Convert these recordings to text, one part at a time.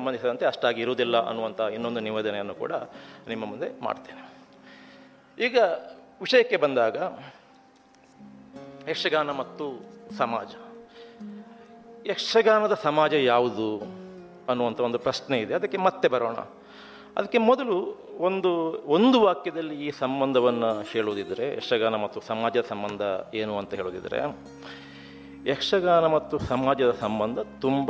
ಸಂಬಂಧಿಸಿದಂತೆ ಅಷ್ಟಾಗಿ ಇರುವುದಿಲ್ಲ ಅನ್ನುವಂಥ ಇನ್ನೊಂದು ನಿವೇದನೆಯನ್ನು ಕೂಡ ನಿಮ್ಮ ಮುಂದೆ ಮಾಡ್ತೇನೆ ಈಗ ವಿಷಯಕ್ಕೆ ಬಂದಾಗ ಯಕ್ಷಗಾನ ಮತ್ತು ಸಮಾಜ ಯಕ್ಷಗಾನದ ಸಮಾಜ ಯಾವುದು ಅನ್ನುವಂಥ ಒಂದು ಪ್ರಶ್ನೆ ಇದೆ ಅದಕ್ಕೆ ಮತ್ತೆ ಬರೋಣ ಅದಕ್ಕೆ ಮೊದಲು ಒಂದು ಒಂದು ವಾಕ್ಯದಲ್ಲಿ ಈ ಸಂಬಂಧವನ್ನು ಹೇಳುವುದಿದ್ರೆ ಯಕ್ಷಗಾನ ಮತ್ತು ಸಮಾಜದ ಸಂಬಂಧ ಏನು ಅಂತ ಹೇಳೋದಿದ್ರೆ ಯಕ್ಷಗಾನ ಮತ್ತು ಸಮಾಜದ ಸಂಬಂಧ ತುಂಬ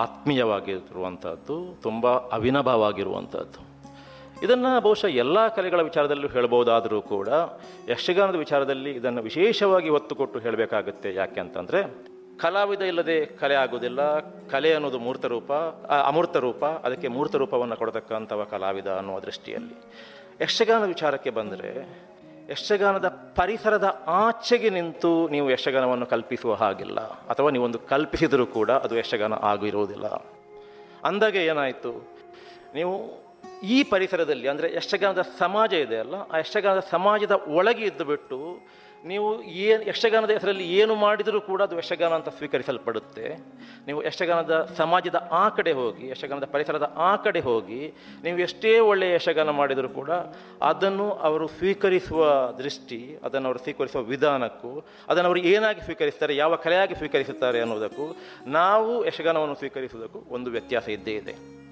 ಆತ್ಮೀಯವಾಗಿರುವಂಥದ್ದು ತುಂಬ ಅವಿನಭವಾಗಿರುವಂಥದ್ದು ಇದನ್ನು ಬಹುಶಃ ಎಲ್ಲ ಕಲೆಗಳ ವಿಚಾರದಲ್ಲೂ ಹೇಳ್ಬೋದಾದರೂ ಕೂಡ ಯಕ್ಷಗಾನದ ವಿಚಾರದಲ್ಲಿ ಇದನ್ನು ವಿಶೇಷವಾಗಿ ಒತ್ತು ಕೊಟ್ಟು ಹೇಳಬೇಕಾಗುತ್ತೆ ಯಾಕೆ ಅಂತಂದರೆ ಕಲಾವಿದ ಇಲ್ಲದೆ ಕಲೆ ಆಗೋದಿಲ್ಲ ಕಲೆ ಅನ್ನೋದು ಮೂರ್ತ ರೂಪ ಆ, ಅಮೂರ್ತ ರೂಪ ಅದಕ್ಕೆ ಮೂರ್ತ ರೂಪವನ್ನು ಕೊಡತಕ್ಕಂಥವ ಕಲಾವಿದ ಅನ್ನುವ ದೃಷ್ಟಿಯಲ್ಲಿ ಯಕ್ಷಗಾನ ವಿಚಾರಕ್ಕೆ ಬಂದರೆ ಯಕ್ಷಗಾನದ ಪರಿಸರದ ಆಚೆಗೆ ನಿಂತು ನೀವು ಯಕ್ಷಗಾನವನ್ನು ಕಲ್ಪಿಸುವ ಹಾಗಿಲ್ಲ ಅಥವಾ ನೀವೊಂದು ಕಲ್ಪಿಸಿದರೂ ಕೂಡ ಅದು ಯಕ್ಷಗಾನ ಆಗಿರುವುದಿಲ್ಲ ಅಂದಾಗೆ ಏನಾಯಿತು ನೀವು ಈ ಪರಿಸರದಲ್ಲಿ ಅಂದರೆ ಯಕ್ಷಗಾನದ ಸಮಾಜ ಇದೆ ಅಲ್ಲ ಆ ಯಕ್ಷಗಾನದ ಸಮಾಜದ ಒಳಗೆ ಇದ್ದು ಬಿಟ್ಟು ನೀವು ಏನು ಯಕ್ಷಗಾನದ ಹೆಸರಲ್ಲಿ ಏನು ಮಾಡಿದರೂ ಕೂಡ ಅದು ಯಕ್ಷಗಾನ ಅಂತ ಸ್ವೀಕರಿಸಲ್ಪಡುತ್ತೆ ನೀವು ಯಕ್ಷಗಾನದ ಸಮಾಜದ ಆ ಕಡೆ ಹೋಗಿ ಯಕ್ಷಗಾನದ ಪರಿಸರದ ಆ ಕಡೆ ಹೋಗಿ ನೀವು ಎಷ್ಟೇ ಒಳ್ಳೆಯ ಯಕ್ಷಗಾನ ಮಾಡಿದರೂ ಕೂಡ ಅದನ್ನು ಅವರು ಸ್ವೀಕರಿಸುವ ದೃಷ್ಟಿ ಅದನ್ನು ಅವರು ಸ್ವೀಕರಿಸುವ ವಿಧಾನಕ್ಕೂ ಅದನ್ನು ಅವರು ಏನಾಗಿ ಸ್ವೀಕರಿಸ್ತಾರೆ ಯಾವ ಕಲೆಯಾಗಿ ಸ್ವೀಕರಿಸುತ್ತಾರೆ ಅನ್ನೋದಕ್ಕೂ ನಾವು ಯಕ್ಷಗಾನವನ್ನು ಸ್ವೀಕರಿಸುವುದಕ್ಕೂ ಒಂದು ವ್ಯತ್ಯಾಸ ಇದ್ದೇ ಇದೆ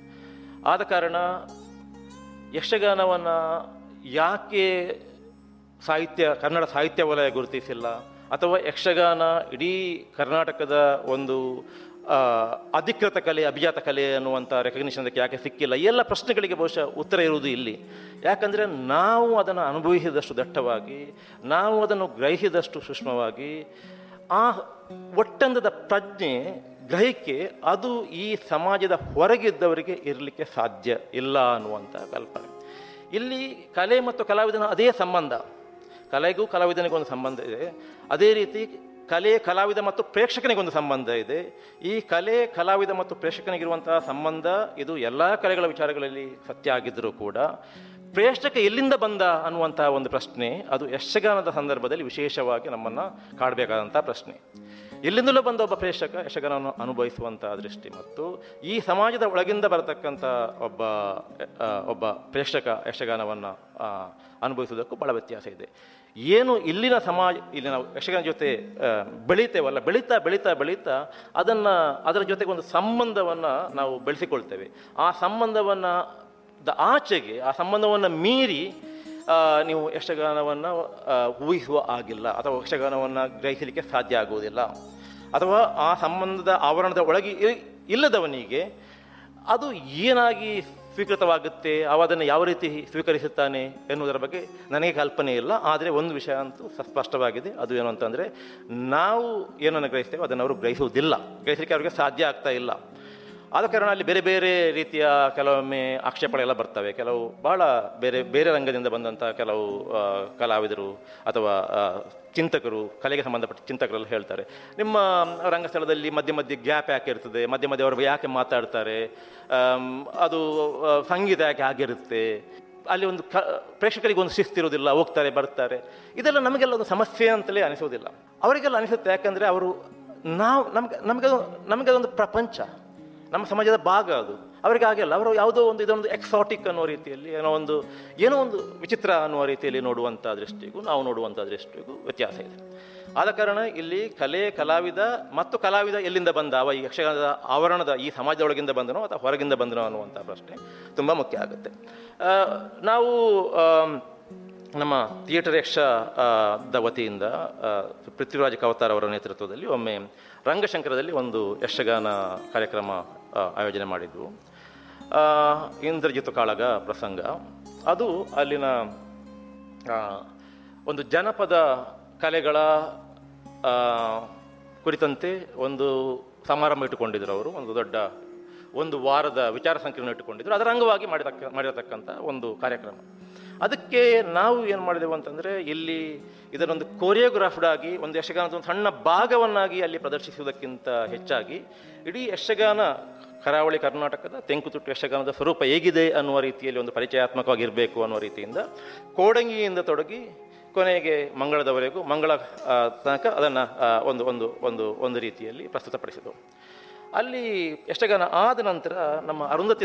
ಆದ ಕಾರಣ ಯಕ್ಷಗಾನವನ್ನು ಯಾಕೆ ಸಾಹಿತ್ಯ ಕನ್ನಡ ಸಾಹಿತ್ಯ ವಲಯ ಗುರುತಿಸಿಲ್ಲ ಅಥವಾ ಯಕ್ಷಗಾನ ಇಡೀ ಕರ್ನಾಟಕದ ಒಂದು ಆ, ಅಧಿಕೃತ ಕಲೆ ಅಭಿಜಾತ ಕಲೆ ಅನ್ನುವಂಥ ರೆಕಗ್ನಿಷನ್ ಅದಕ್ಕೆ ಯಾಕೆ ಸಿಕ್ಕಿಲ್ಲ ಈ ಎಲ್ಲ ಪ್ರಶ್ನೆಗಳಿಗೆ ಬಹುಶಃ ಉತ್ತರ ಇರುವುದು ಇಲ್ಲಿ ಯಾಕಂದರೆ ನಾವು ಅದನ್ನು ಅನುಭವಿಸಿದಷ್ಟು ದಟ್ಟವಾಗಿ ನಾವು ಅದನ್ನು ಗ್ರಹಿಸಿದಷ್ಟು ಸೂಕ್ಷ್ಮವಾಗಿ ಆ ಒಟ್ಟಂದದ ಪ್ರಜ್ಞೆ ಗ್ರಹಿಕೆ ಅದು ಈ ಸಮಾಜದ ಹೊರಗಿದ್ದವರಿಗೆ ಇರಲಿಕ್ಕೆ ಸಾಧ್ಯ ಇಲ್ಲ ಅನ್ನುವಂಥ ಕಲ್ಪನೆ ಇಲ್ಲಿ ಕಲೆ ಮತ್ತು ಕಲಾವಿದನ ಅದೇ ಸಂಬಂಧ ಕಲೆಗೂ ಕಲಾವಿದನಿಗೂ ಒಂದು ಸಂಬಂಧ ಇದೆ ಅದೇ ರೀತಿ ಕಲೆ ಕಲಾವಿದ ಮತ್ತು ಪ್ರೇಕ್ಷಕನಿಗೊಂದು ಸಂಬಂಧ ಇದೆ ಈ ಕಲೆ ಕಲಾವಿದ ಮತ್ತು ಪ್ರೇಕ್ಷಕನಿಗಿರುವಂತಹ ಸಂಬಂಧ ಇದು ಎಲ್ಲ ಕಲೆಗಳ ವಿಚಾರಗಳಲ್ಲಿ ಸತ್ಯ ಆಗಿದ್ದರೂ ಕೂಡ ಪ್ರೇಕ್ಷಕ ಎಲ್ಲಿಂದ ಬಂದ ಅನ್ನುವಂತಹ ಒಂದು ಪ್ರಶ್ನೆ ಅದು ಯಕ್ಷಗಾನದ ಸಂದರ್ಭದಲ್ಲಿ ವಿಶೇಷವಾಗಿ ನಮ್ಮನ್ನು ಕಾಡಬೇಕಾದಂಥ ಪ್ರಶ್ನೆ ಎಲ್ಲಿಂದಲೂ ಬಂದ ಒಬ್ಬ ಪ್ರೇಕ್ಷಕ ಯಕ್ಷಗಾನವನ್ನು ಅನುಭವಿಸುವಂಥ ದೃಷ್ಟಿ ಮತ್ತು ಈ ಸಮಾಜದ ಒಳಗಿಂದ ಬರತಕ್ಕಂಥ ಒಬ್ಬ ಆ, ಒಬ್ಬ ಪ್ರೇಕ್ಷಕ ಯಕ್ಷಗಾನವನ್ನು ಆ, ಅನುಭವಿಸುವುದಕ್ಕೂ ಭಾಳ ವ್ಯತ್ಯಾಸ ಇದೆ ಏನು ಇಲ್ಲಿನ ಸಮಾಜ ಇಲ್ಲಿ ನಾವು ಯಕ್ಷಗಾನ ಜೊತೆ ಆ, ಬೆಳೀತೇವಲ್ಲ ಬೆಳೀತಾ ಬೆಳೀತಾ ಬೆಳೀತಾ ಅದನ್ನು ಅದರ ಜೊತೆಗೆ ಒಂದು ಸಂಬಂಧವನ್ನು ನಾವು ಬೆಳೆಸಿಕೊಳ್ತೇವೆ ಆ ಸಂಬಂಧವನ್ನು ದ ಆಚೆಗೆ ಆ ಸಂಬಂಧವನ್ನು ಮೀರಿ ಆ, ನೀವು ಯಕ್ಷಗಾನವನ್ನು ಆ, ಊಹಿಸುವ ಆಗಿಲ್ಲ ಅಥವಾ ಯಕ್ಷಗಾನವನ್ನು ಗ್ರಹಿಸಲಿಕ್ಕೆ ಸಾಧ್ಯ ಆಗುವುದಿಲ್ಲ ಅಥವಾ ಆ ಸಂಬಂಧದ ಆವರಣದ ಒಳಗೆ ಇ- ಇಲ್ಲದವನಿಗೆ ಅದು ಏನಾಗಿ ಸ್ವೀಕೃತವಾಗುತ್ತೆ ಅವ ಅದನ್ನು ಯಾವ ರೀತಿ ಸ್ವೀಕರಿಸುತ್ತಾನೆ ಎನ್ನುವುದರ ಬಗ್ಗೆ ನನಗೆ ಕಲ್ಪನೆ ಇಲ್ಲ ಆದರೆ ಒಂದು ವಿಷಯ ಅಂತೂ ಸ- ಸ್ಪಷ್ಟವಾಗಿದೆ ಅದು ಏನು ಅಂತಂದರೆ ನಾವು ಏನನ್ನು ಗ್ರಹಿಸ್ತೇವೆ ಅದನ್ನು ಅವರು ಗ್ರಹಿಸುವುದಿಲ್ಲ ಗ್ರಹಿಸಲಿಕ್ಕೆ ಅವರಿಗೆ ಸಾಧ್ಯ ಆಗ್ತಾ ಇಲ್ಲ ಆದ ಕಾರಣ ಅಲ್ಲಿ ಬೇರೆ ಬೇರೆ ರೀತಿಯ ಕೆಲವೊಮ್ಮೆ ಆಕ್ಷೇಪಣೆಲ್ಲ ಬರ್ತವೆ ಕೆಲವು ಬಹಳ ಬೇರೆ ಬೇರೆ ರಂಗದಿಂದ ಬಂದಂಥ ಕೆಲವು ಆ, ಕಲಾವಿದರು ಅಥವಾ ಆ, ಚಿಂತಕರು ಕಲೆಗೆ ಸಂಬಂಧಪಟ್ಟ ಚಿಂತಕರೆಲ್ಲ ಹೇಳ್ತಾರೆ ನಿಮ್ಮ ರಂಗಸ್ಥಳದಲ್ಲಿ ಮಧ್ಯೆ ಮಧ್ಯೆ ಗ್ಯಾಪ್ ಯಾಕೆ ಇರ್ತದೆ ಮಧ್ಯೆ ಮಧ್ಯೆ ಅವರು ಯಾಕೆ ಮಾತಾಡ್ತಾರೆ ಆಮ್, ಅದು ಆ, ಸಂಗೀತ ಯಾಕೆ ಆಗಿರುತ್ತೆ ಅಲ್ಲಿ ಒಂದು ಕ ಪ್ರೇಕ್ಷಕರಿಗೆ ಒಂದು ಶಿಸ್ತಿರೋದಿಲ್ಲ ಹೋಗ್ತಾರೆ ಬರ್ತಾರೆ ಇದೆಲ್ಲ ನಮಗೆಲ್ಲ ಒಂದು ಸಮಸ್ಯೆ ಅಂತಲೇ ಅನಿಸೋದಿಲ್ಲ ಅವರಿಗೆಲ್ಲ ಅನಿಸುತ್ತೆ ಯಾಕಂದರೆ ಅವರು ನಾವು ನಮ್ಗೆ ನಮಗೆ ನಮಗೆ ಅದೊಂದು ಪ್ರಪಂಚ ನಮ್ಮ ಸಮಾಜದ ಭಾಗ ಅದು ಅವರಿಗೆ ಆಗಿಲ್ಲ ಅವರು ಯಾವುದೋ ಒಂದು ಇದೊಂದು ಎಕ್ಸಾಟಿಕ್ ಅನ್ನೋ ರೀತಿಯಲ್ಲಿ ಏನೋ ಒಂದು ಏನೋ ಒಂದು ವಿಚಿತ್ರ ಅನ್ನುವ ರೀತಿಯಲ್ಲಿ ನೋಡುವಂಥ ದೃಷ್ಟಿಗೂ ನಾವು ನೋಡುವಂಥ ದೃಷ್ಟಿಗೂ ವ್ಯತ್ಯಾಸ ಇದೆ ಆದ ಕಾರಣ ಇಲ್ಲಿ ಕಲೆ ಕಲಾವಿದ ಮತ್ತು ಕಲಾವಿದ ಎಲ್ಲಿಂದ ಬಂದ ಅವ ಈ ಯಕ್ಷಗಾನದ ಆವರಣದ ಈ ಸಮಾಜದೊಳಗಿಂದ ಬಂದನೋ ಅಥವಾ ಹೊರಗಿಂದ ಬಂದನೋ ಅನ್ನುವಂಥ ಪ್ರಶ್ನೆ ತುಂಬ ಮುಖ್ಯ ಆಗುತ್ತೆ ಆ, ನಾವು ಆಮ್, ನಮ್ಮ ಥಿಯೇಟರ್ ಯಕ್ಷ ಆ, ದ ವತಿಯಿಂದ ಆ, ಪೃಥ್ವಿರಾಜ್ ಕವತಾರ್ ಅವರ ನೇತೃತ್ವದಲ್ಲಿ ಒಮ್ಮೆ ರಂಗಶಂಕರದಲ್ಲಿ ಒಂದು ಯಕ್ಷಗಾನ ಕಾರ್ಯಕ್ರಮ ಆ, ಆಯೋಜನೆ ಮಾಡಿದ್ವು ಆ, ಇಂದ್ರಜಿತು ಕಾಳಗ ಪ್ರಸಂಗ ಅದು ಅಲ್ಲಿನ ಆ, ಒಂದು ಜನಪದ ಕಲೆಗಳ ಆ, ಕುರಿತಂತೆ ಒಂದು ಸಮಾರಂಭ ಇಟ್ಟುಕೊಂಡಿದ್ರು ಅವರು ಒಂದು ದೊಡ್ಡ ಒಂದು ವಾರದ ವಿಚಾರ ಸಂಕಿರಣ ಇಟ್ಟುಕೊಂಡಿದ್ರು ಅದರ ಅಂಗವಾಗಿ ಮಾಡಿದಕ್ಕ ಮಾಡಿರತಕ್ಕಂಥ ಒಂದು ಕಾರ್ಯಕ್ರಮ ಅದಕ್ಕೆ ನಾವು ಏನು ಮಾಡಿದೆವು ಅಂತಂದರೆ ಇಲ್ಲಿ ಇದನ್ನೊಂದು ಕೊರಿಯೋಗ್ರಾಫ್ಡ್ ಆಗಿ ಒಂದು ಯಕ್ಷಗಾನದ ಒಂದು ಸಣ್ಣ ಭಾಗವನ್ನಾಗಿ ಅಲ್ಲಿ ಪ್ರದರ್ಶಿಸುವುದಕ್ಕಿಂತ ಹೆಚ್ಚಾಗಿ ಇಡೀ ಯಕ್ಷಗಾನ ಕರಾವಳಿ ಕರ್ನಾಟಕದ ತೆಂಕುತುಟ್ಟು ಯಕ್ಷಗಾನದ ಸ್ವರೂಪ ಹೇಗಿದೆ ಅನ್ನುವ ರೀತಿಯಲ್ಲಿ ಒಂದು ಪರಿಚಯಾತ್ಮಕವಾಗಿರಬೇಕು ಅನ್ನುವ ರೀತಿಯಿಂದ ಕೋಡಂಗಿಯಿಂದ ತೊಡಗಿ ಕೊನೆಗೆ ಮಂಗಳದವರೆಗೂ ಮಂಗಳ ಆ, ತನಕ ಅದನ್ನು ಒಂದು ಒಂದು ಒಂದು ಒಂದು ರೀತಿಯಲ್ಲಿ ಪ್ರಸ್ತುತಪಡಿಸಿದವು ಅಲ್ಲಿ ಯಕ್ಷಗಾನ ಆದ ನಂತರ ನಮ್ಮ ಅರುಂಧತಿ